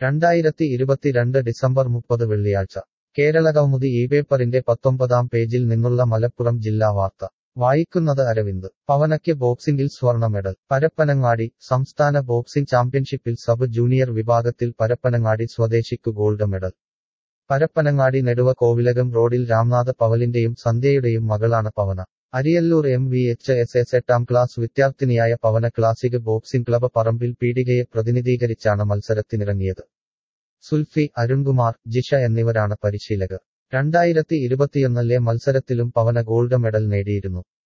രണ്ടായിരത്തി ഇരുപത്തിരണ്ട് ഡിസംബർ മുപ്പത് വെള്ളിയാഴ്ച കേരളകൗമുദി ഈ പേപ്പറിന്റെ പത്തൊമ്പതാം പേജിൽ നിന്നുള്ള മലപ്പുറം ജില്ലാ വാർത്ത വായിക്കുന്നത് അരവിന്ദ് പവനയ്ക്ക് ബോക്സിംഗിൽ സ്വർണ്ണ മെഡൽ പരപ്പനങ്ങാടി സംസ്ഥാന ബോക്സിംഗ് ചാമ്പ്യൻഷിപ്പിൽ സബ് ജൂനിയർ വിഭാഗത്തിൽ പരപ്പനങ്ങാടി സ്വദേശിക്കു ഗോൾഡ് മെഡൽ പരപ്പനങ്ങാടി നെടുവ കോവിലകം റോഡിൽ രാംനാഥ് പവലിന്റെയും സന്ധ്യയുടെയും മകളാണ് Pavana Ariyallur M V H S S എട്ടാം ക്ലാസ് വിദ്യാർത്ഥിനിയായ Pavana classic boxing club Parambil പീടികയെ പ്രതിനിധീകരിച്ചാണ് മത്സരത്തിനിറങ്ങിയത് സുൽഫി അരുൺകുമാർ ജിഷ എന്നിവരാണ് പരിശീലകർ രണ്ടായിരത്തി ഇരുപത്തിയൊന്നിലെ മത്സരത്തിലും പവന ഗോൾഡ് മെഡൽ നേടിയിരുന്നു